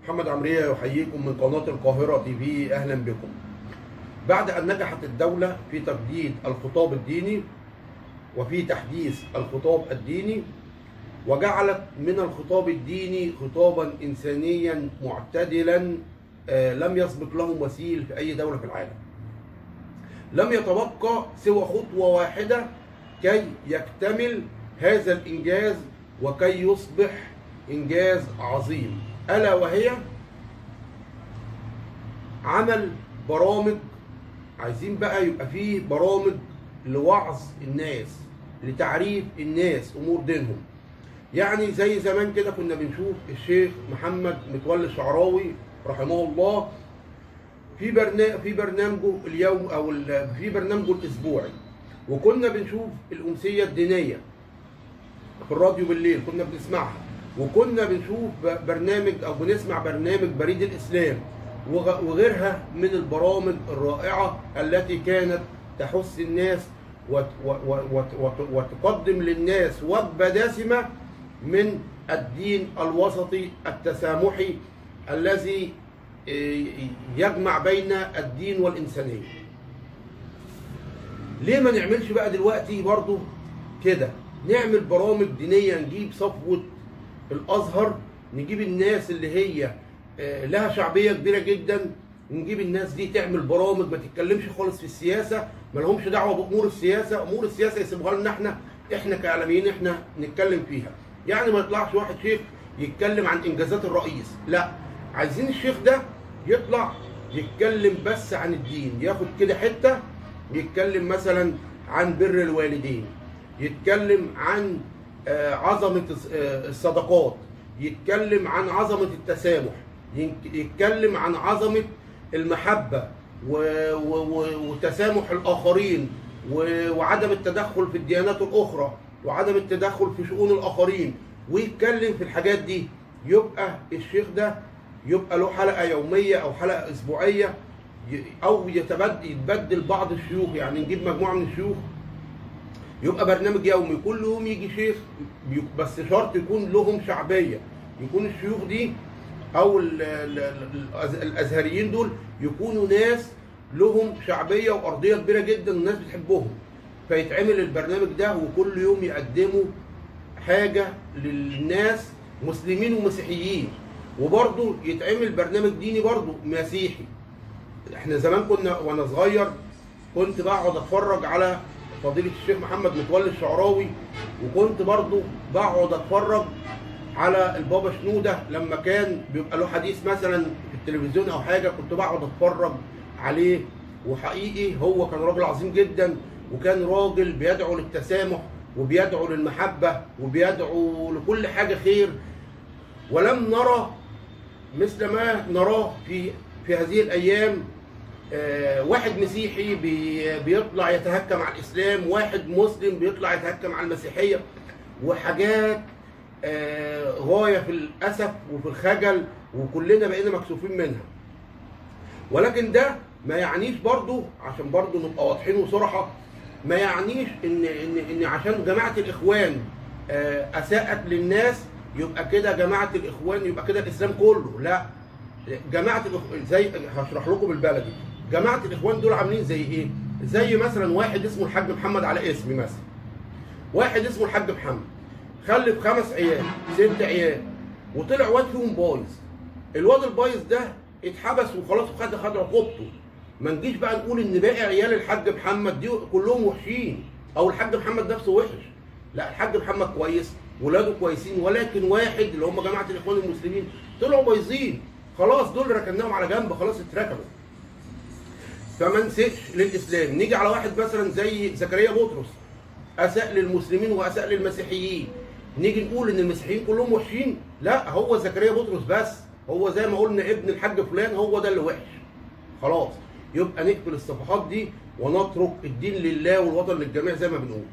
محمد عمرية يحييكم من قناة القاهرة تي في أهلا بكم بعد أن نجحت الدولة في تجديد الخطاب الديني وفي تحديث الخطاب الديني وجعلت من الخطاب الديني خطابا إنسانيا معتدلا آه، لم يسبق له مثيل في أي دولة في العالم لم يتبقى سوى خطوة واحدة كي يكتمل هذا الإنجاز وكي يصبح إنجاز عظيم ألا وهي عمل برامج عايزين بقى يبقى فيه برامج لوعظ الناس لتعريف الناس أمور دينهم يعني زي زمان كده كنا بنشوف الشيخ محمد متولي الشعراوي رحمه الله في برنامج في برنامجه اليوم او ال- في برنامجه الاسبوعي وكنا بنشوف الامسيه الدينيه في الراديو بالليل كنا بنسمعها وكنا بنشوف ب- برنامج او بنسمع برنامج بريد الاسلام وغ- وغيرها من البرامج الرائعه التي كانت تحث الناس وت- و- و- وت- وت- وتقدم للناس وجبه دسمه من الدين الوسطي التسامحي الذي إيه، يجمع بين الدين والإنسانية ليه ما نعملش بقى دلوقتي برضو كده نعمل برامج دينية نجيب صفوة الأزهر نجيب الناس اللي هي آه، لها شعبية كبيرة جدا ونجيب الناس دي تعمل برامج ما تتكلمش خالص في السياسة ما لهمش دعوة بأمور السياسة أمور السياسة يسيبوها لنا احنا احنا كإعلاميين احنا نتكلم فيها يعني ما يطلعش واحد شيخ يتكلم عن إنجازات الرئيس لا عايزين الشيخ ده يطلع يتكلم بس عن الدين ياخد كده حتة يتكلم مثلا عن بر الوالدين يتكلم عن آه، عظمة الص- آه، الصدقات يتكلم عن عظمة التسامح ينك- يتكلم عن عظمة المحبة و- و- و- وتسامح الآخرين و- وعدم التدخل في الديانات الأخرى وعدم التدخل في شؤون الآخرين ويتكلم في الحاجات دي يبقى الشيخ ده يبقى له حلقة يومية أو حلقة أسبوعية ي- أو يتبدل يتبدل بعض الشيوخ يعني نجيب مجموعة من الشيوخ يبقى برنامج يومي كل يوم يجي شيخ بي- بس شرط يكون لهم شعبيه يكون الشيوخ دي او ال- ال- ال- الأز- الازهريين دول يكونوا ناس لهم شعبيه وارضيه كبيره جدا والناس بتحبهم فيتعمل البرنامج ده وكل يوم يقدموا حاجه للناس مسلمين ومسيحيين وبرضه يتعمل برنامج ديني برضه مسيحي احنا زمان كنا وانا صغير كنت بقعد اتفرج على فضيلة الشيخ محمد متولي الشعراوي وكنت برضو بقعد اتفرج على البابا شنودة لما كان بيبقى له حديث مثلا في التلفزيون او حاجة كنت بقعد اتفرج عليه وحقيقي هو كان راجل عظيم جدا وكان راجل بيدعو للتسامح وبيدعو للمحبة وبيدعو لكل حاجة خير ولم نرى مثل ما نراه في في هذه الايام آه، واحد مسيحي بي- بيطلع يتهكم على الاسلام واحد مسلم بيطلع يتهكم على المسيحيه وحاجات آه، غايه في الاسف وفي الخجل وكلنا بقينا مكسوفين منها ولكن ده ما يعنيش برضو عشان برضو نبقى واضحين وصراحه ما يعنيش ان ان ان عشان جماعه الاخوان آه، اساءت للناس يبقى كده جماعه الاخوان يبقى كده الاسلام كله لا جماعه الإخ- زي هشرح لكم بالبلدي جماعه الاخوان دول عاملين زي ايه زي مثلا واحد اسمه الحاج محمد على اسمي مثلا واحد اسمه الحاج محمد خلف خمس عيال ست عيال وطلع واد فيهم بايظ الواد البايظ ده اتحبس وخلاص وخد خد عقوبته ما نجيش بقى نقول ان باقي عيال الحاج محمد دي كلهم وحشين او الحاج محمد نفسه وحش لا الحاج محمد كويس ولاده كويسين ولكن واحد اللي هم جماعه الاخوان المسلمين طلعوا بايظين خلاص دول ركناهم على جنب خلاص اتركنوا فما نسيتش للاسلام نيجي على واحد مثلا زي زكريا بطرس اساء للمسلمين واساء للمسيحيين نيجي نقول ان المسيحيين كلهم وحشين لا هو زكريا بطرس بس هو زي ما قلنا ابن الحاج فلان هو ده اللي وحش خلاص يبقى نقفل الصفحات دي ونترك الدين لله والوطن للجميع زي ما بنقول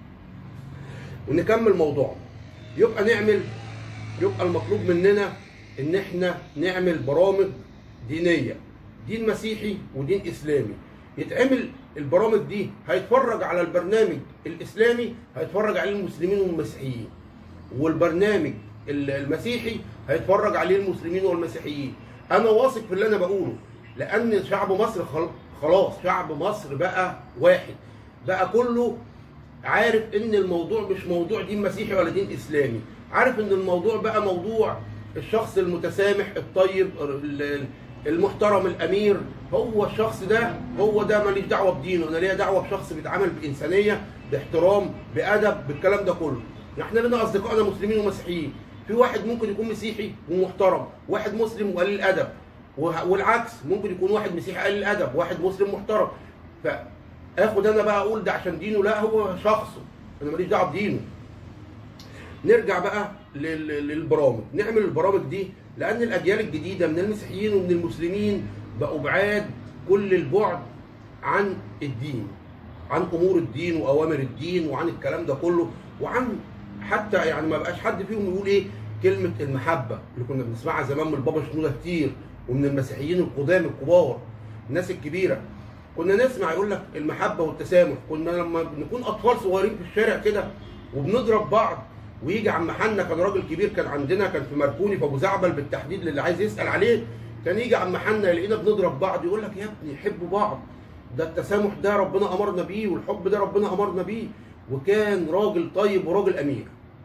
ونكمل موضوعنا يبقى نعمل يبقى المطلوب مننا ان احنا نعمل برامج دينيه دين مسيحي ودين اسلامي يتعمل البرامج دي هيتفرج على البرنامج الاسلامي هيتفرج عليه المسلمين والمسيحيين والبرنامج ال- المسيحي هيتفرج عليه المسلمين والمسيحيين انا واثق في اللي انا بقوله لان شعب مصر خل- خلاص شعب مصر بقى واحد بقى كله عارف ان الموضوع مش موضوع دين مسيحي ولا دين اسلامي عارف ان الموضوع بقى موضوع الشخص المتسامح الطيب ال- المحترم الامير هو الشخص ده هو ده ماليش دعوه بدينه انا ليا دعوه بشخص بيتعامل بانسانيه باحترام بادب بالكلام ده كله احنا لنا اصدقائنا مسلمين ومسيحيين في واحد ممكن يكون مسيحي ومحترم واحد مسلم وقليل الادب وه- والعكس ممكن يكون واحد مسيحي قليل الادب واحد مسلم محترم فاخد انا بقى اقول ده عشان دينه لا هو شخصه انا ماليش دعوه بدينه نرجع بقى لل- للبرامج نعمل البرامج دي لان الاجيال الجديده من المسيحيين ومن المسلمين بقوا بعاد كل البعد عن الدين عن امور الدين واوامر الدين وعن الكلام ده كله وعن حتى يعني ما بقاش حد فيهم يقول ايه كلمه المحبه اللي كنا بنسمعها زمان من البابا شنوده كتير ومن المسيحيين القدام الكبار الناس الكبيره كنا نسمع يقول لك المحبه والتسامح كنا لما نكون اطفال صغيرين في الشارع كده وبنضرب بعض ويجي عم حنا كان راجل كبير كان عندنا كان في مركوني في ابو زعبل بالتحديد للي عايز يسال عليه كان يجي عم حنا يلاقينا بنضرب بعض يقول لك يا ابني حبوا بعض ده التسامح ده ربنا امرنا بيه والحب ده ربنا امرنا بيه وكان راجل طيب وراجل امير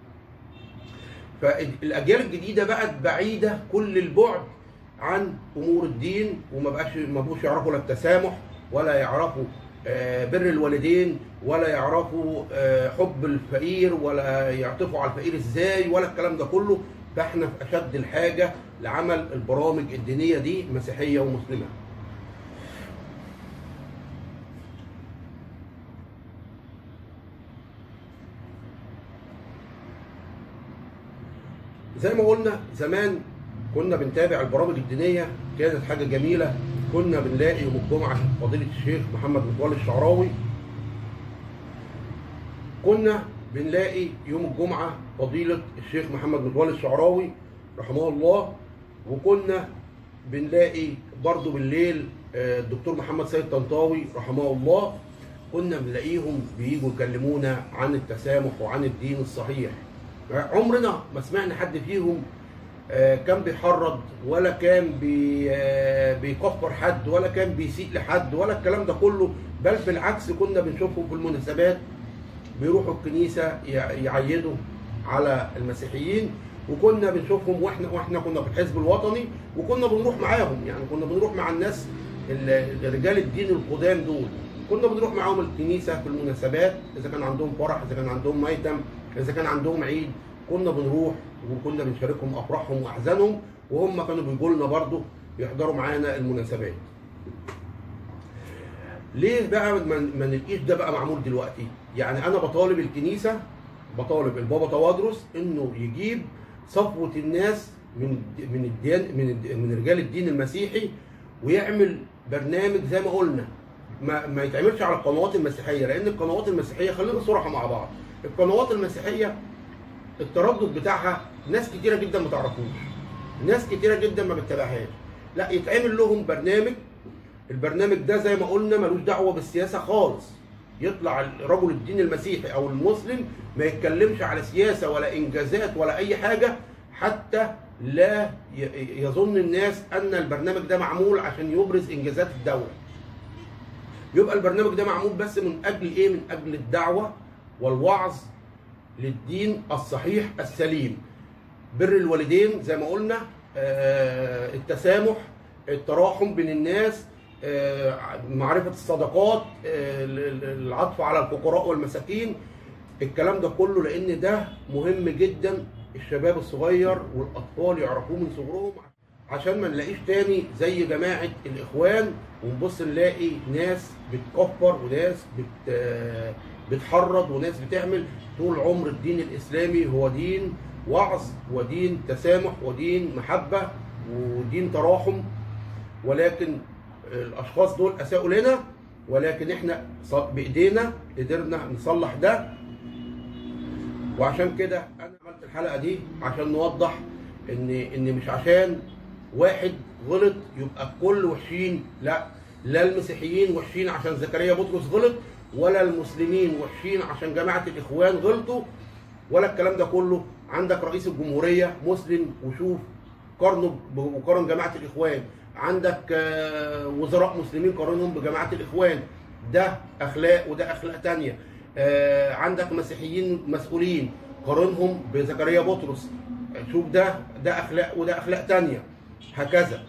فالاجيال الجديده بقت بعيده كل البعد عن امور الدين وما بقاش ما بقوش يعرفوا لا التسامح ولا يعرفوا آه، بر الوالدين ولا يعرفوا آه، حب الفقير ولا يعطفوا على الفقير ازاي ولا الكلام ده كله فاحنا في اشد الحاجه لعمل البرامج الدينيه دي مسيحيه ومسلمه زي ما قلنا زمان كنا بنتابع البرامج الدينيه كانت حاجه جميله كنا بنلاقي يوم الجمعه فضيله الشيخ محمد متولي الشعراوي كنا بنلاقي يوم الجمعه فضيله الشيخ محمد متولي الشعراوي رحمه الله وكنا بنلاقي برضه بالليل آه، الدكتور محمد سيد طنطاوي رحمه الله كنا بنلاقيهم بييجوا يكلمونا عن التسامح وعن الدين الصحيح عمرنا ما سمعنا حد فيهم آه، كان بيحرض ولا كان بي آه، بيكفر حد ولا كان بيسيء لحد ولا الكلام ده كله بل بالعكس كنا بنشوفهم في المناسبات بيروحوا الكنيسه يع- يعيدوا على المسيحيين وكنا بنشوفهم واحنا واحنا كنا في الحزب الوطني وكنا بنروح معاهم يعني كنا بنروح مع الناس ال- رجال الدين القدام دول كنا بنروح معاهم الكنيسه في المناسبات اذا كان عندهم فرح اذا كان عندهم ميتم اذا كان عندهم عيد كنا بنروح وكنا بنشاركهم افراحهم واحزانهم وهم كانوا بيجوا لنا برضه يحضروا معانا المناسبات. ليه بقى ما ما نلقيش ده بقى معمول دلوقتي؟ يعني انا بطالب الكنيسه بطالب البابا توادرس انه يجيب صفوه الناس من من الدين من الد- من رجال الدين المسيحي ويعمل برنامج زي ما قلنا ما, ما يتعملش على القنوات المسيحيه لان القنوات المسيحيه خلينا صراحه مع بعض القنوات المسيحيه التردد بتاعها ناس كتيره جدا ما تعرفوش ناس كتيره جدا ما بتتابعهاش لا يتعمل لهم برنامج البرنامج ده زي ما قلنا ملوش دعوه بالسياسه خالص يطلع رجل الدين المسيحي او المسلم ما يتكلمش على سياسه ولا انجازات ولا اي حاجه حتى لا ي- يظن الناس ان البرنامج ده معمول عشان يبرز انجازات الدوله يبقى البرنامج ده معمول بس من اجل ايه من اجل الدعوه والوعظ للدين الصحيح السليم بر الوالدين زي ما قلنا آه، التسامح التراحم بين الناس آه، معرفة الصدقات آه، ال- ال- العطف على الفقراء والمساكين الكلام ده كله لأن ده مهم جدا الشباب الصغير والأطفال يعرفوه من صغرهم عشان ما نلاقيش تاني زي جماعة الإخوان ونبص نلاقي ناس بتكفر وناس بت آه، بتحرض وناس بتعمل طول عمر الدين الإسلامي هو دين وعظ ودين تسامح ودين محبة ودين تراحم ولكن الاشخاص دول اساءوا لنا ولكن احنا ص- بايدينا قدرنا نصلح ده وعشان كده انا عملت الحلقه دي عشان نوضح ان ان مش عشان واحد غلط يبقى الكل وحشين لا لا المسيحيين وحشين عشان زكريا بطرس غلط ولا المسلمين وحشين عشان جماعه الاخوان غلطوا ولا الكلام ده كله عندك رئيس الجمهوريه مسلم وشوف قارنه ب- وقارن جماعه الاخوان عندك آه، وزراء مسلمين قارنهم بجماعه الاخوان ده اخلاق وده اخلاق تانية آه، عندك مسيحيين مسؤولين قارنهم بزكريا بطرس شوف ده ده اخلاق وده اخلاق تانية هكذا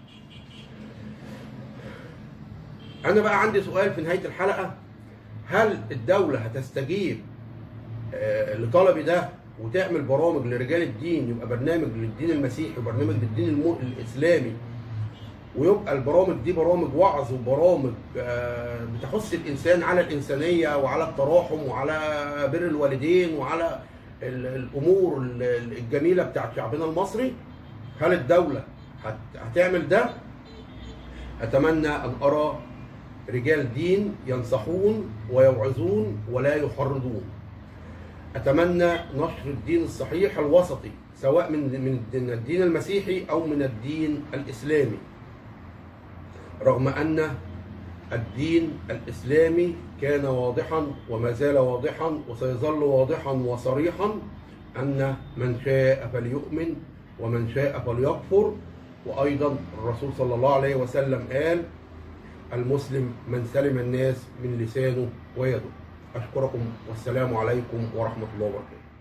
انا بقى عندي سؤال في نهايه الحلقه هل الدوله هتستجيب آه، لطلبي ده وتعمل برامج لرجال الدين يبقى برنامج للدين المسيحي وبرنامج للدين الم- الاسلامي ويبقى البرامج دي برامج وعظ وبرامج آه، بتحث الانسان على الانسانيه وعلى التراحم وعلى بر الوالدين وعلى ال- الامور ال- ال- الجميله بتاعت شعبنا المصري هل الدوله هت- هتعمل ده اتمنى ان ارى رجال دين ينصحون ويوعظون ولا يحرضون اتمنى نشر الدين الصحيح الوسطي سواء من من الدين المسيحي او من الدين الاسلامي رغم ان الدين الاسلامي كان واضحا وما زال واضحا وسيظل واضحا وصريحا ان من شاء فليؤمن ومن شاء فليكفر وايضا الرسول صلى الله عليه وسلم قال المسلم من سلم الناس من لسانه ويده اشكركم والسلام عليكم ورحمه الله وبركاته